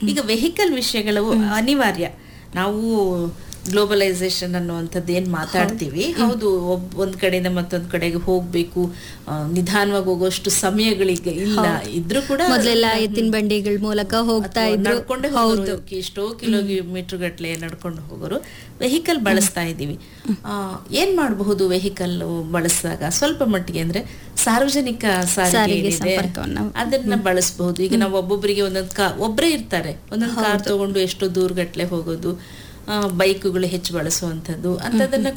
ಈಗ ವೆಹಿಕಲ್ ವಿಷಯಗಳು ಅನಿವಾರ್ಯ ನಾವು ಗ್ಲೋಬಲೈಸೇಷನ್ ಅನ್ನುವಂಥದ್ದು ಏನ್ ಮಾತಾಡ್ತೀವಿ ಹೌದು ಒಬ್ ಒಂದ್ ಕಡೆಯಿಂದ ಮತ್ತೊಂದ್ ಕಡೆಗೆ ಹೋಗ್ಬೇಕು ಆ, ನಿಧಾನವಾಗಿ ಹೋಗೋಷ್ಟು ಸಮಯಗಳಿಗೆ ಇಲ್ಲ ಇದ್ರೂ ಕೂಡ ಮೊದಲೆಲ್ಲ ಎತ್ತಿನ ಬಂಡಿಗಳ ಮೂಲಕ ಹೋಗ್ತಾ ಅಥವಾ ಇದ್ರು ನಡ್ಕೊಂಡೇ ಹೋಗೋರು ಎಷ್ಟೋ ಕಿಲೋಮೀಟರ್ ಗಟ್ಲೆ ನಡ್ಕೊಂಡು ಹೋಗೋರು ವೆಹಿಕಲ್ ಬಳಸ್ತಾ ಇದ್ದೀವಿ ಆ, ಏನ್ ಮಾಡಬಹುದು ವೆಹಿಕಲ್ ಬಳಸಿದಾಗ ಸ್ವಲ್ಪ ಮಟ್ಟಿಗೆ ಅಂದ್ರೆ ಸಾರ್ವಜನಿಕ ಸಾರಿಗೆ ಸಾರಿಗೆ ಏನಿದೆ, ಸಂಪರ್ಕವನ್ನ. ಅದನ್ನ ಬಳಸಬಹುದು ಈಗ ನಾವು ಒಬ್ಬೊಬ್ಬರಿಗೆ ಒಂದೊಂದು ಕಾ ಒಬ್ಬರೇ ಇರ್ತಾರೆ ಒಂದೊಂದು ಕಾರ್ ತಗೊಂಡು ಎಷ್ಟೋ ದೂರಗಟ್ಲೆ ಹೋಗೋದು ಬೈಕ್ಗಳು ಹೆಚ್ಚು ಬಳಸುವಂಥದ್ದು ಅಂತದನ್ನ